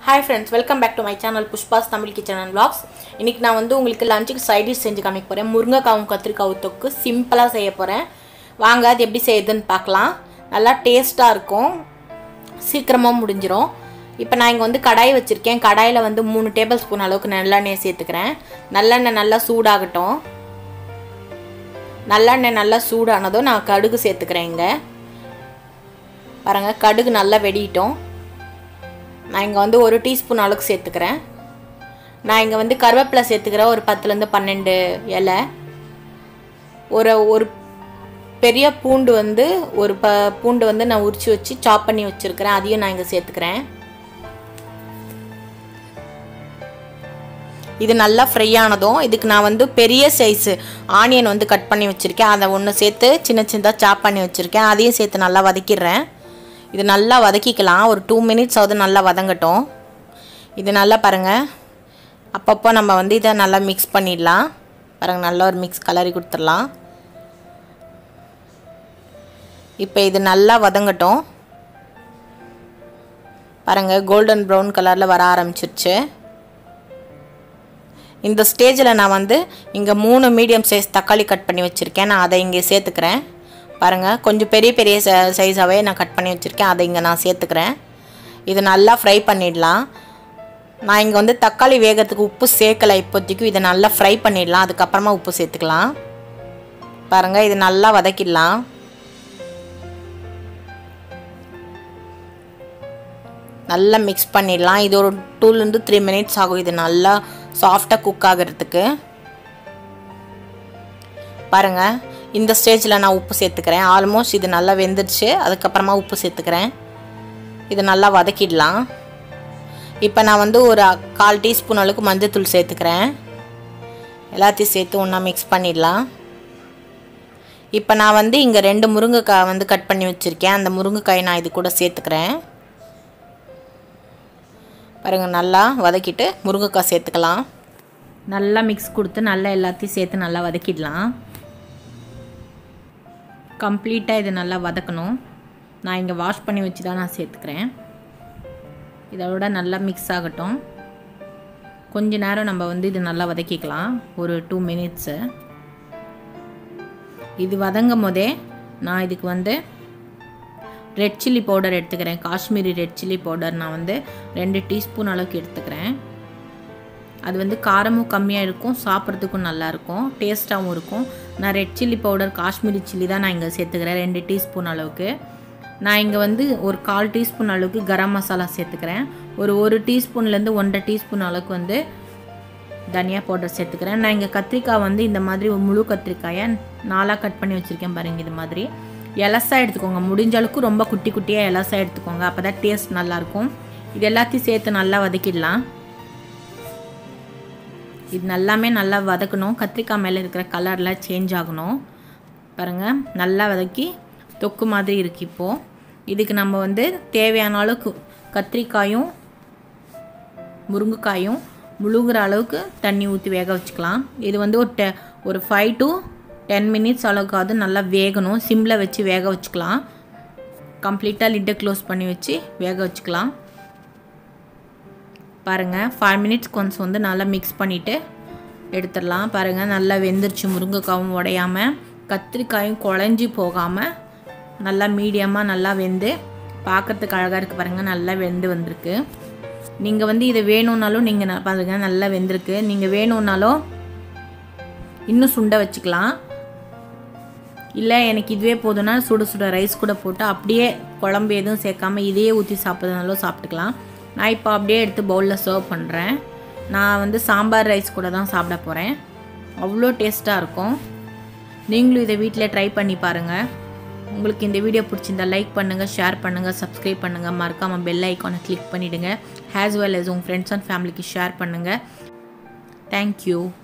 hi friends welcome back to my channel Pushpa's Tamil kitchen and vlogs இன்றைக்கி நான் வந்து உங்களுக்கு லஞ்சுக்கு சைடிஷ் செஞ்சு காமிக்க போகிறேன் முருங்கைக்காவும் கத்திரிக்காவும் தொக்கு சிம்பிளாக செய்ய போகிறேன் வாங்க அது எப்படி செய்யுதுன்னு பார்க்கலாம் நல்லா டேஸ்ட்டாக இருக்கும் சீக்கிரமாக முடிஞ்சிரும் இப்போ நான் இங்கே வந்து கடாய் வச்சுருக்கேன் கடாயில் வந்து மூணு டேபிள் ஸ்பூன் அளவுக்கு நல்லெண்ணெய் சேர்த்துக்கிறேன் நல்லெண்ணெய் நல்லா சூடாகட்டும் நல்லெண்ணெய் நல்லா சூடானதும் நான் கடுகு சேர்த்துக்கிறேன் இங்கே பாருங்கள் கடுகு நல்லா வெடிட்டோம் நான் இங்கே வந்து ஒரு டீஸ்பூன் அளவுக்கு சேர்த்துக்கிறேன் நான் இங்கே வந்து கருவேப்பிலை சேர்த்துக்கிறேன் ஒரு பத்துலேருந்து பன்னெண்டு இலை ஒரு ஒரு பெரிய பூண்டு வந்து ஒரு ப பூண்டு வந்து நான் உரித்து வச்சு சாப் பண்ணி வச்சுருக்கிறேன் அதையும் நான் இங்கே சேர்த்துக்கிறேன் இது நல்லா ஃப்ரை ஆனதும் இதுக்கு நான் வந்து பெரிய சைஸு ஆனியன் வந்து கட் பண்ணி வச்சுருக்கேன் அதை ஒன்று சேர்த்து சின்ன சின்னதாக சாப் பண்ணி வச்சுருக்கேன் அதையும் சேர்த்து நல்லா வதக்கிடுறேன் இது நல்லா வதக்கிக்கலாம் ஒரு டூ மினிட்ஸ் ஆகுது நல்லா வதங்கட்டும் இது நல்லா பாருங்கள் அப்பப்போ நம்ம வந்து இதை நல்லா மிக்ஸ் பண்ணிடலாம் பாருங்கள் நல்லா ஒரு மிக்ஸ் கலரி கொடுத்துடலாம் இப்போ இது நல்லா வதங்கட்டும் பாருங்கள் கோல்டன் ப்ரௌன் கலரில் வர ஆரம்பிச்சிருச்சு இந்த ஸ்டேஜில் நான் வந்து இங்கே மூணு மீடியம் சைஸ் தக்காளி கட் பண்ணி வச்சுருக்கேன் நான் அதை இங்கே சேர்த்துக்கிறேன் பாருங்கள் கொஞ்சம் பெரிய பெரிய ச சைஸாகவே நான் கட் பண்ணி வச்சுருக்கேன் அதை இங்கே நான் சேர்த்துக்கிறேன் இது நல்லா ஃப்ரை பண்ணிடலாம் நான் இங்கே வந்து தக்காளி வேகத்துக்கு உப்பு சேர்க்கலை இப்போதைக்கு இதை நல்லா ஃப்ரை பண்ணிடலாம் அதுக்கப்புறமா உப்பு சேர்த்துக்கலாம் பாருங்கள் இது நல்லா வதக்கிடலாம் நல்லா மிக்ஸ் பண்ணிடலாம் இது ஒரு டூலேருந்து த்ரீ மினிட்ஸ் ஆகும் இது நல்லா சாஃப்டாக குக் ஆகிறதுக்கு பாருங்கள் இந்த ஸ்டேஜில் நான் உப்பு சேர்த்துக்கிறேன் ஆல்மோஸ்ட் இது நல்லா வெந்துடுச்சு அதுக்கப்புறமா உப்பு சேர்த்துக்கிறேன் இது நல்லா வதக்கிடலாம் இப்போ நான் வந்து ஒரு கால் டீஸ்பூன் அளவுக்கு மஞ்சத்தூள் சேர்த்துக்கிறேன் எல்லாத்தையும் சேர்த்து ஒன்றா மிக்ஸ் பண்ணிடலாம் இப்போ நான் வந்து இங்கே ரெண்டு முருங்கைக்காய் வந்து கட் பண்ணி வச்சுருக்கேன் அந்த முருங்கைக்காய் நான் இது கூட சேர்த்துக்கிறேன் பாருங்கள் நல்லா வதக்கிட்டு முருங்கைக்காய் சேர்த்துக்கலாம் நல்லா மிக்ஸ் கொடுத்து நல்லா எல்லாத்தையும் சேர்த்து நல்லா வதக்கிடலாம் கம்ப்ளீட்டாக இது நல்லா வதக்கணும் நான் இங்கே வாஷ் பண்ணி வச்சு தான் நான் சேர்த்துக்கிறேன் இதோட நல்லா மிக்ஸ் ஆகட்டும் கொஞ்ச நேரம் நம்ம வந்து இது நல்லா வதக்கிக்கலாம் ஒரு டூ மினிட்ஸு இது வதங்கும் போதே நான் இதுக்கு வந்து ரெட் சில்லி பவுடர் எடுத்துக்கிறேன் காஷ்மீரி ரெட் சில்லி பவுடர் நான் வந்து ரெண்டு டீஸ்பூன் அளவுக்கு எடுத்துக்கிறேன் அது வந்து காரமும் கம்மியாக இருக்கும் சாப்பிட்றதுக்கும் நல்லாயிருக்கும் டேஸ்ட்டாகவும் இருக்கும் நான் red chilli powder Kashmiri chilli தான் நான் இங்கே சேர்த்துக்கிறேன் ரெண்டு டீஸ்பூன் அளவுக்கு நான் இங்கே வந்து ஒரு கால் டீஸ்பூன் அளவுக்கு கரம் மசாலா சேர்த்துக்கிறேன் ஒரு ஒரு டீஸ்பூன்லேருந்து ஒன்றரை டீஸ்பூன் அளவுக்கு வந்து தனியா பவுடர் சேர்த்துக்கிறேன் நான் இங்கே கத்திரிக்காய் வந்து இந்த மாதிரி ஒரு முழு கத்திரிக்காயை நாலாக கட் பண்ணி வச்சுருக்கேன் பாருங்கள் இது மாதிரி எலசாக எடுத்துக்கோங்க முடிஞ்ச அளவுக்கு ரொம்ப குட்டி குட்டியாக எலசாக எடுத்துக்கோங்க அப்போ தான் டேஸ்ட் நல்லாயிருக்கும் இது எல்லாத்தையும் சேர்த்து நல்லா வதக்கிடலாம் இது நல்லாமே நல்லா வதக்கணும் கத்திரிக்காய் மேலே இருக்கிற கலரில் சேஞ்ச் ஆகணும் பாருங்கள் நல்லா வதக்கி தொக்கு மாதிரி இருக்குது இப்போது இதுக்கு நம்ம வந்து தேவையான அளவுக்கு கத்திரிக்காயும் முருங்கைக்காயும் முழுகிற அளவுக்கு தண்ணி ஊற்றி வேக வச்சுக்கலாம் இது வந்து ஒரு டெ ஒரு ஃபைவ் டு டென் மினிட்ஸ் அளவுக்காவது நல்லா வேகணும் சிம்மில் வச்சு வேக வச்சுக்கலாம் கம்ப்ளீட்டாக லிட்டை க்ளோஸ் பண்ணி வச்சு வேக வச்சுக்கலாம் பாருங்கள் ஃபைவ் மினிட்ஸ் கொஞ்சம் வந்து நல்லா மிக்ஸ் பண்ணிவிட்டு எடுத்துடலாம் பாருங்கள் நல்லா வெந்துருச்சு முருங்கைக்காவும் உடையாமல் கத்திரிக்காயும் குழஞ்சி போகாமல் நல்லா மீடியமாக நல்லா வெந்து பார்க்குறதுக்கு அழகாக இருக்குது பாருங்கள் நல்லா வெந்து வந்திருக்கு நீங்கள் வந்து இதை வேணும்னாலும் நீங்கள் பாருங்கள் நல்லா வெந்திருக்கு நீங்கள் வேணும்னாலும் இன்னும் சுண்ட வச்சுக்கலாம் இல்லை எனக்கு இதுவே போதும்னா சுட சுட ரைஸ் கூட போட்டு அப்படியே குழம்பு எதுவும் சேர்க்காம இதையே ஊற்றி சாப்பிட்றதுனாலும் சாப்பிட்டுக்கலாம் நான் இப்போ அப்படியே எடுத்து பவுலில் சர்வ் பண்ணுறேன் நான் வந்து சாம்பார் ரைஸ் கூட தான் சாப்பிட போகிறேன் அவ்வளோ டேஸ்ட்டாக இருக்கும் நீங்களும் இதை வீட்டில் ட்ரை பண்ணி பாருங்கள் உங்களுக்கு இந்த வீடியோ பிடிச்சிருந்தா லைக் பண்ணுங்கள் ஷேர் பண்ணுங்கள் சப்ஸ்கிரைப் பண்ணுங்கள் மறக்காமல் பெல் ஐக்கானை கிளிக் பண்ணிவிடுங்க ஹேஸ் வெல் எஸ் உங்கள் ஃப்ரெண்ட்ஸ் அண்ட் ஃபேமிலிக்கு ஷேர் பண்ணுங்கள் தேங்க்யூ